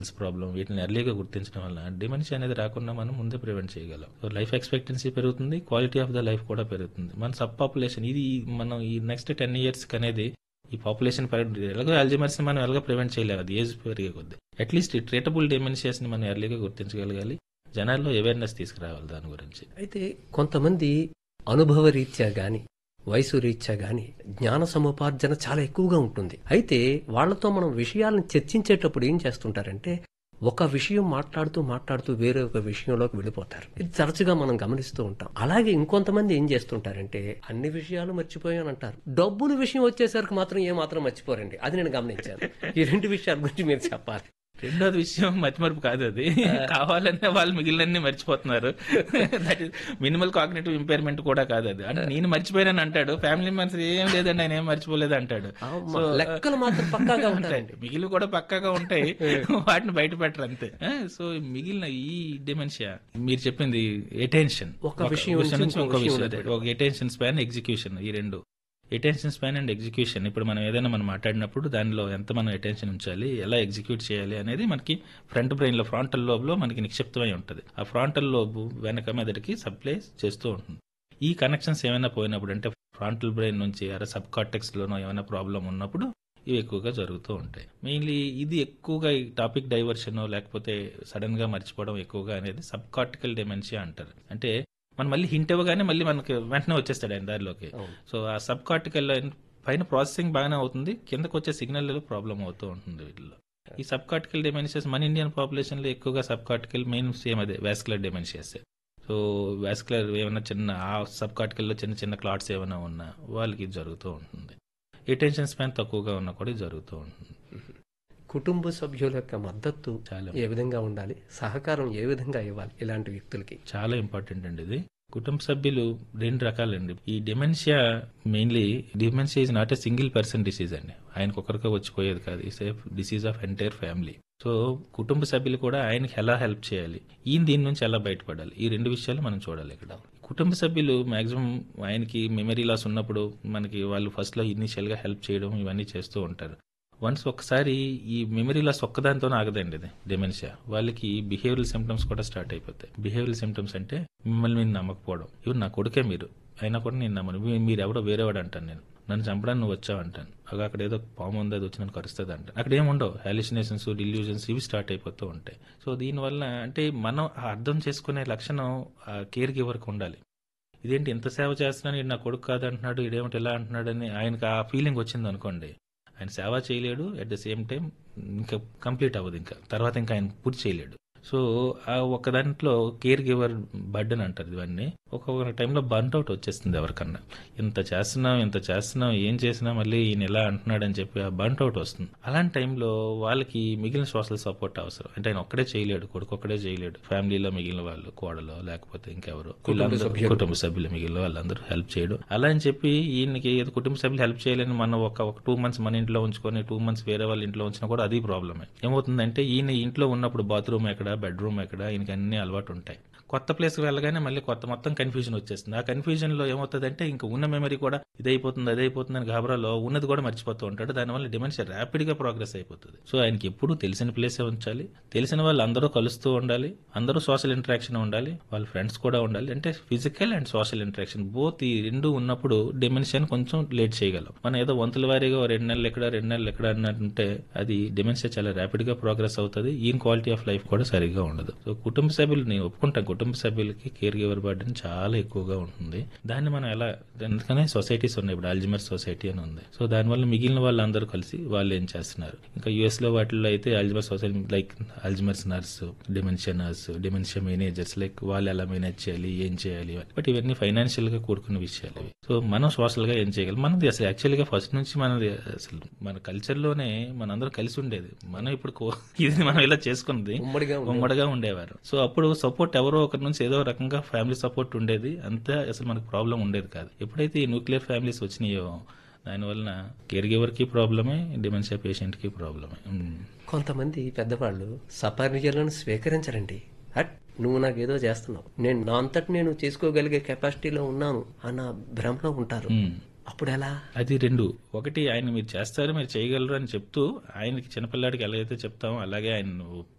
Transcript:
Problem వీటిని ఎర్లీగా గుర్తించడం వల్ల డిమెన్షియా అనేది రాకుండా మనం ముందే ప్రివెంట్ చేయగలం సో లైఫ్ ఎక్స్పెక్టెన్సీ పెరుగుతుంది క్వాలిటీ ఆఫ్ ద లైఫ్ కూడా పెరుగుతుంది మన సబ్ పాపులేషన్ ఇది మనం ఈ నెక్స్ట్ టెన్ ఇయర్స్ అనేది ఈ పాపులేషన్ పెరగ ఎలాగో అల్జిమర్స్ మనం ఎలాగో ప్రివెంట్ చేయలేము అది ఏజ్ పెరిగే కొద్ది అట్లీస్ట్ ఈ ట్రీటబుల్ డిమెన్షియాస్ ని మనం ఎర్లీగా గుర్తించగలగాలి జనాల్లో అవేర్నెస్ తీసుకురావాలి దాని గురించి అయితే కొంతమంది అనుభవ రీత్యా గాని వయసు రీత్యా గాని జ్ఞాన సముపార్జన చాలా ఎక్కువగా ఉంటుంది అయితే వాళ్ళతో మనం విషయాలను చర్చించేటప్పుడు ఏం చేస్తుంటారంటే ఒక విషయం మాట్లాడుతూ మాట్లాడుతూ వేరే ఒక విషయంలోకి వెళ్ళిపోతారు ఇది తరచుగా మనం గమనిస్తూ ఉంటాం అలాగే ఇంకొంతమంది ఏం చేస్తుంటారంటే అన్ని విషయాలు మర్చిపోయాను అంటారు డబ్బుల విషయం వచ్చేసరికి మాత్రం ఏ మాత్రం మర్చిపోరండి అది నేను గమనించాను ఈ రెండు విషయాల గురించి మీరు చెప్పాలి రెండోది విషయం మతిమరుపు కాదు అది కావాలనే వాళ్ళు మిగిలినన్ని మర్చిపోతున్నారు that is minimal cognitive impairment కూడా కాదు అది అంటే నేను మర్చిపోయానని అంటాడు ఫ్యామిలీ మెంబర్స్ ఏం లేదండి ఆయన ఏం మర్చిపోలేదు అంటాడు అమ్మ, So, లెక్కలు మాత్రం పక్కాగా ఉంటాయండి మిగిలిన కూడా పక్కాగా ఉంటాయి వాటిని బయట పెట్టరు అంతే సో మిగిలిన ఈ డిమెన్షియా మీరు చెప్పింది ఎటెన్షన్ ఒక విషయం నుంచి ఇంకో ఇంకో విషయం విషయం వెళ్ళిపోవడం. ఒక ఎటెన్షన్ స్పాన్ ఎగ్జిక్యూషన్ ఈ రెండు ఎటెన్షన్ స్పాన్ అండ్ ఎగ్జిక్యూషన్ ఇప్పుడు మనం ఏదైనా మనం మాట్లాడినప్పుడు దానిలో ఎంత మనం అటెన్షన్ ఉంచాలి ఎలా ఎగ్జిక్యూట్ చేయాలి అనేది మనకి ఫ్రంట్ బ్రెయిన్ లో ఫ్రాంటల్ లోబ్ లో మనకి నిక్షిప్తమై ఉంటుంది ఆ ఫ్రాంటల్ లోబ్ వెనక మెదడుకి సప్లై చేస్తూ ఉంటుంది ఈ కనెక్షన్స్ ఏమైనా పోయినప్పుడు అంటే ఫ్రాంటల్ బ్రెయిన్ నుంచి అరే సబ్ కార్టెక్స్ లోనో ఏమైనా ప్రాబ్లం ఉన్నప్పుడు ఇవి ఎక్కువగా జరుగుతూ ఉంటాయి మెయిన్లీ ఇది ఎక్కువగా ఈ టాపిక్ డైవర్షన్ లేకపోతే సడన్ గా మర్చిపోవడం ఎక్కువగా అనేది సబ్ కార్టికల్ డెమెన్షియా అంటారు అంటే మనం మళ్ళీ హింట్ ఇవ్వగానే మళ్ళీ మనకి వెంటనే వచ్చేస్తాడు ఆయన దారిలోకి అవును. సో ఆ సబ్ కార్టికల్ పైన ప్రాసెసింగ్ బాగానే అవుతుంది కిందకు వచ్చే సిగ్నల్ ప్రాబ్లం అవుతూ ఉంటుంది వీటిలో ఈ సబ్ కార్టికల్ డెమెన్షియాస్ మన ఇండియన్ పాపులేషన్ లో ఎక్కువగా సబ్ కార్టికల్ మెయిన్ సేమ్ అదే వాస్కులర్ డెమెన్షియాస్ సో వాస్కులర్ ఏమైనా చిన్న ఆ సబ్ కార్టికల్లో చిన్న చిన్న క్లాట్స్ ఏమైనా ఉన్నా వాళ్ళకి ఇది జరుగుతూ ఉంటుంది ఎటెన్షన్ స్పాన్ తక్కువగా ఉన్నా కూడా ఇది జరుగుతూ ఉంటుంది కుటుంబ సభ్యుల యొక్క మద్దతు చాలా ఏ విధంగా ఉండాలి సహకారం ఏ విధంగా ఇవ్వాలి ఇలాంటి వ్యక్తులకి చాలా ఇంపార్టెంట్ అండి ఇది కుటుంబ సభ్యులు రెండు రకాలండి ఈ dementia mainly dementia is not a single person disease అండి ఆయనకు ఒకరికే వచ్చిపోయేది కాదు it's a disease of entire family so కుటుంబ సభ్యులు కూడా ఆయనకి ఎలా హెల్ప్ చేయాలి ఈయన దీని నుంచి ఎలా బయటపడాలి ఈ రెండు విషయాలు మనం చూడాలి ఇక్కడ కుటుంబ సభ్యులు మాక్సిమం ఆయనకి మెమరీ లాస్ ఉన్నప్పుడు మనకి వాళ్ళు ఫస్ట్ లో ఇనిషియల్ గా హెల్ప్ చేయడం ఇవన్నీ చేస్తూ ఉంటారు వన్స్ ఒకసారి ఈ మెమరీ లాస్ ఒక్కదానితో ఆగదండి ఇది డిమెన్షియా వాళ్ళకి బిహేవియరల్ సిమ్టమ్స్ కూడా స్టార్ట్ అయిపోతాయి బిహేవియరల్ సిమ్టమ్స్ అంటే మిమ్మల్ని మీరు నమ్మకపోవడం ఇవి నా కొడుకే మీరు అయినా కూడా నేను నమ్మను మీ- మీరు ఎవడో వేరేవాడు అంటాను నేను నన్ను చంపడానికి నువ్వు వచ్చావు అంటాను అక్కడ అక్కడ ఏదో పాము ఉంది అది వచ్చి నన్ను కరుస్తుంది అంటాను అక్కడ ఏముండవు హాలిసినేషన్స్ డిల్యూజన్స్ ఇవి స్టార్ట్ అయిపోతూ ఉంటాయి సో దీనివల్ల అంటే మనం ఆ అర్థం చేసుకునే లక్షణం ఆ కేర్ గివర్కి ఉండాలి ఇదేంటి ఇంత సేవ చేస్తున్నాను ఈడు నా కొడుకు కాదు అంటున్నాడు ఇదేమిటి ఇలా అంటున్నాడు అని ఆయనకి ఆ ఫీలింగ్ వచ్చింది అనుకోండి ఆయన సేవ చేయలేడు అట్ ద సేమ్ టైం ఇంకా కంప్లీట్ అవ్వదు ఇంకా తర్వాత ఇంకా ఆయన పూర్తి చేయలేడు సో ఆ ఒక దాంట్లో కేర్ గివర్ బర్డెన్ అంటారు ఇవన్నీ ఒక్కొక్క టైంలో బర్న్ అవుట్ వచ్చేస్తుంది ఎవరికన్నా ఇంత చేస్తున్నాం ఇంత చేస్తున్నాం ఏం చేసినా మళ్ళీ ఈయన ఎలా అంటున్నాడు అని చెప్పి ఆ బర్న్ అవుట్ వస్తుంది అలాంటి టైంలో వాళ్ళకి మిగిలిన సోషల్ సపోర్ట్ అవసరం అంటే ఆయన ఒక్కడే చేయలేడు కొడుకు ఒక్కడే చేయలేడు ఫ్యామిలీలో మిగిలిన వాళ్ళు కోడలో లేకపోతే ఇంకెవరు వీళ్ళందరూ కుటుంబ సభ్యులు మిగిలిన వాళ్ళందరూ హెల్ప్ చేయడం అలా అని చెప్పి ఈయనకి ఏదో కుటుంబ సభ్యులు హెల్ప్ చేయలేని మనం ఒక ఒక టూ మంత్స్ మన ఇంట్లో ఉంచుకొని టూ మంత్స్ వేరే వాళ్ళ ఇంట్లో ఉంచినా కూడా అది ప్రాబ్లమే ఏమవుతుందంటే ఈయన ఇంట్లో ఉన్నప్పుడు బాత్రూమ్ ఎక్కడ బెడ్రూమ్ ఎక్కడ ఈయనకి అన్ని అలవాటు ఉంటాయి కొత్త ప్లేస్ వెళ్ళగానే మళ్ళీ కొత్త మొత్తం కన్ఫ్యూజన్ వచ్చేస్తుంది ఆ కన్ఫ్యూజన్ లో ఏమవుతుందంటే ఇంకా ఉన్న మెమరీ కూడా ఇదైపోతుంది అదైపోతుంది అని గాబరాలో ఉన్నది కూడా మర్చిపోతూ ఉంటాడు దానివల్ల డిమెన్షియా ర్యాపిడ్ గా ప్రోగ్రెస్ అయిపోతుంది సో ఆయనకి ఎప్పుడు తెలిసిన ప్లేసే ఉంచాలి తెలిసిన వాళ్ళు అందరూ కలుస్తూ ఉండాలి అందరూ సోషల్ ఇంటరాక్షన్ ఉండాలి వాళ్ళ ఫ్రెండ్స్ కూడా ఉండాలి అంటే physical and social interaction both ఈ రెండు ఉన్నప్పుడు డిమెన్షియాని కొంచెం లేట్ చేయగలం మనం ఏదో వంతుల వారీగా ఓ రెండు నెలలు ఎక్కడ రెండు నెలలు ఎక్కడ అన్నట్టుంటే అది డిమెన్షియా చాలా ర్యాపిడ్ గా ప్రోగ్రెస్ అవుతుంది ఈయన క్వాలిటీ ఆఫ్ లైఫ్ కూడా సరిగ్గా ఉండదు సో కుటుంబ సభ్యులు నేను ఒప్పుకుంటాను కుటుంబ సభ్యులకి కేర్ గివర్ బర్డెన్ చాలా ఎక్కువగా ఉంటుంది దాన్ని మనం ఎలా అందుకనే సొసైటీస్ ఉన్నాయి ఇప్పుడు అల్జిమర్ సొసైటీ అని ఉంది సో దానివల్ల మిగిలిన వాళ్ళందరూ కలిసి వాళ్ళు ఏం చేస్తున్నారు ఇంకా యుఎస్ లో వాటిల్లో అయితే Alzheimer society like Alzheimer's nurse dementia nurse dementia managers like వాళ్ళు ఎలా మేనేజ్ చేయాలి ఏం చేయాలి బట్ ఇవన్నీ ఫైనాన్షియల్ గా కూడుకున్న విషయాలు ఇవి సో మనం సోషల్ గా ఏం చేయగలం మనది అసలు యాక్చువల్ గా ఫస్ట్ నుంచి మనది అసలు మన కల్చర్ లోనే మనందరం కలిసి ఉండేది మనం ఇప్పుడు కో- ఇది మనం ఇలా చేసుకున్నది ఉమ్మడిగా ఉంది. ఉమ్మడిగా ఉండేవారు సో అప్పుడు సపోర్ట్ ఎవరో ఒకరి నుంచి ఏదో రకంగా ఫ్యామిలీ సపోర్ట్ ఉండేది అంతే అసలు మనకు ప్రాబ్లం ఉండేది కాదు ఎప్పుడైతే ఈ న్యూక్లియర్ ఫ్యామిలీస్ వచ్చినాయో దానివల్ల కేర్ గివర్ కి ప్రాబ్లమే డిమెన్షియా పేషెంట్ కి ప్రాబ్లమే ఉమ్. కొంతమంది పెద్దవాళ్ళు సపర్యలను స్వీకరించరండి హట్ నువ్వు నాకేదో చేస్తున్నావు నేను నా అంతటి నేను చేసుకోగలిగే కెపాసిటీలో ఉన్నాను అన్న భ్రమలో ఉంటారు ఉమ్. అప్పుడు ఎలా అది రెండు ఒకటి ఆయన మీరు చేస్తారు మీరు చేయగలరు అని చెప్తూ ఆయనకి చిన్నపిల్లాడికి ఎలాగైతే చెప్తామో అలాగే ఆయన